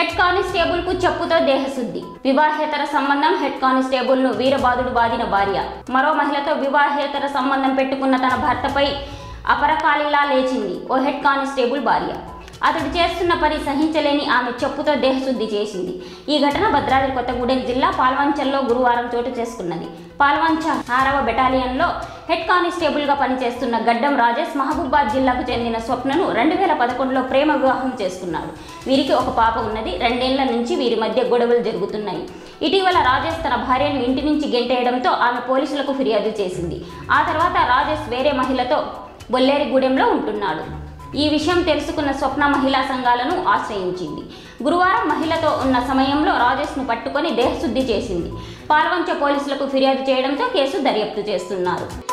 head constable కు చెప్పుతో దేహశుద్ధి వివాహేతర సంబంధం హెడ్ కానిస్టేబుల్ ను వీరబాదుడు బాదిన భార్య మరో మహిళతో వివాహేతర సంబంధం పెట్టుకున్న తన భర్తపై అపరకాలిలా లేచింది ఓ హెడ్ కానిస్టేబుల్ భార్య అతడు చేస్తున్న పని సహించలేని ఆమె చెప్పుతో దేహశుద్ధి చేసింది ఈ ఘటన భద్రాద్రి కొత్తగూడెం జిల్లా పాల్వంచల్లో గురువారం చోటు చేసుకున్నది పాల్వంచ ఆరవ బెటాలియన్లో హెడ్ కానిస్టేబుల్గా పనిచేస్తున్న గడ్డం రాజేష్ మహబూబాద్ జిల్లాకు చెందిన స్వప్నను రెండు వేల పదకొండులో ప్రేమ వివాహం చేసుకున్నాడు వీరికి ఒక పాప ఉన్నది రెండేళ్ల నుంచి వీరి మధ్య గొడవలు జరుగుతున్నాయి ఇటీవల రాజేష్ తన భార్యను ఇంటి నుంచి గెంటేయడంతో ఆమె పోలీసులకు ఫిర్యాదు చేసింది ఆ తర్వాత రాజేష్ వేరే మహిళతో బొల్లేరిగూడెంలో ఉంటున్నాడు ఈ విషయం తెలుసుకున్న స్వప్న మహిళా సంఘాలను ఆశ్రయించింది గురువారం మహిళతో ఉన్న సమయంలో రాజేష్ను పట్టుకొని దేహశుద్ధి చేసింది పాల్వంచ పోలీసులకు ఫిర్యాదు చేయడంతో కేసు దర్యాప్తు చేస్తున్నారు